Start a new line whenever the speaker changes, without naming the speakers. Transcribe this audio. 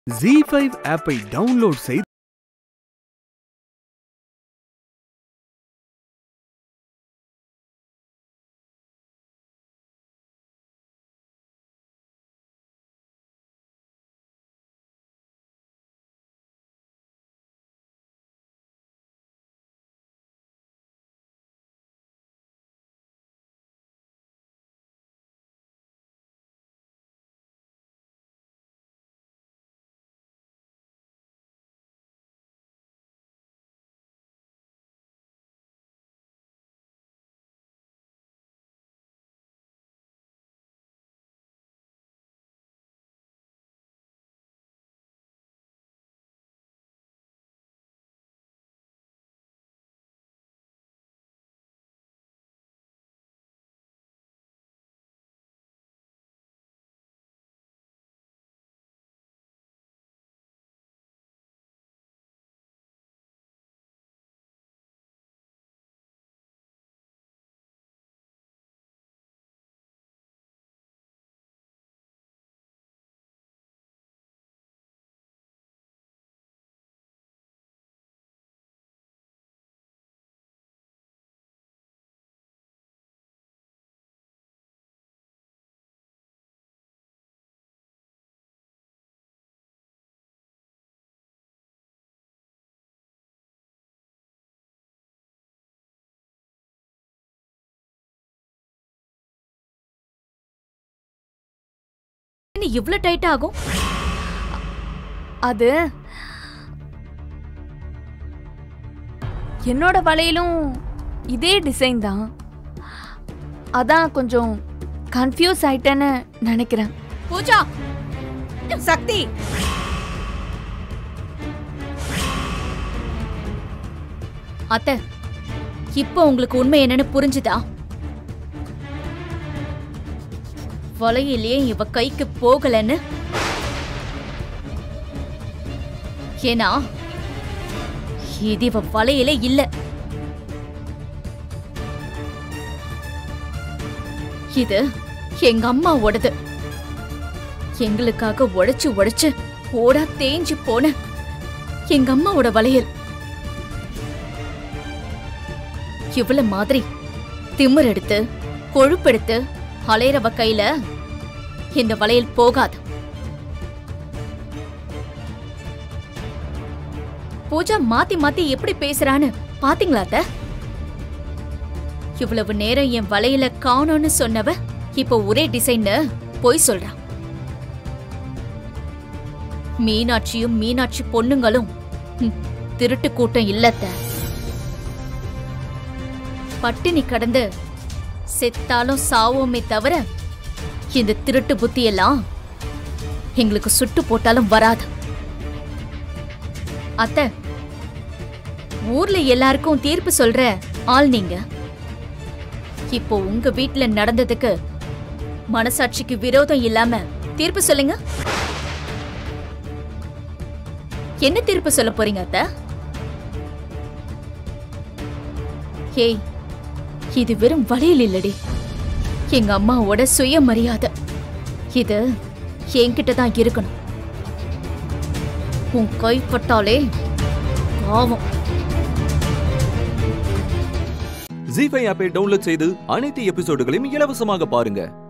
G five ஆப்பை download செய்து
என்ன இவ்ளோ டைட் ஆகும்
அது என்னோட வளையலும் இதே டிசைன் தான் அதான் கொஞ்சம் கன்ஃபியூஸ் ஆயிட்டேன்னு நினைக்கிறேன்
பூஜா சக்தி அத்தை இப்போ உங்களுக்கு உண்மை என்னன்னு புரிஞ்சுதா வலையிலேயே இவ கைக்கு போகலன்னு ஏன்னா இது இவ வலையிலே இல்ல இது எங்க அம்மாவோடது எங்களுக்காக உழைச்சு உழைச்சு ஓடா தேஞ்சு போன எங்க அம்மாவோட வளையல் இவ்வளவு மாதிரி திமிர் எடுத்து கொழுப்பெடுத்து அலையறவ கையில இந்த வளையல் போகாது பூஜா மாத்தி மாத்தி எப்படி பேசுறான்னு பாத்தீங்களா அத்த இவ்வளவு நேரம் என் வளையல காணோன்னு சொன்னவ இப்ப ஒரே டிசைன்னு பொய் சொல்றா மீனாட்சியும் மீனாட்சி பொண்ணுங்களும் ஹம், திருட்டு கூட்டம் இல்லத்த பட்டினி கடந்து செத்தாலும் சாவோமே தவிர இந்த திருட்டு புத்தியெல்லாம் எங்களுக்கு சுட்டு போட்டாலும் வராது அத்தை ஊர்ல எல்லாருக்கும் தீர்ப்பு சொல்ற ஆள் நீங்க இப்போ உங்க வீட்ல நடந்ததுக்கு மனசாட்சிக்கு விரோதம் இல்லாம தீர்ப்பு சொல்லுங்க என்ன தீர்ப்பு சொல்ல போறீங்க அத்தை ஏய் இது வெறும் வளையல் இல்லடி எங்க அம்மாவோட சுயமரியாதை இது என்கிட்ட தான் இருக்கணும் உன் கைப்பட்டாலே பாவம்
ஜி ஃபைவ் ஆப்பை டவுன்லோட் செய்து அனைத்து எபிசோடுகளையும் இலவசமாக பாருங்க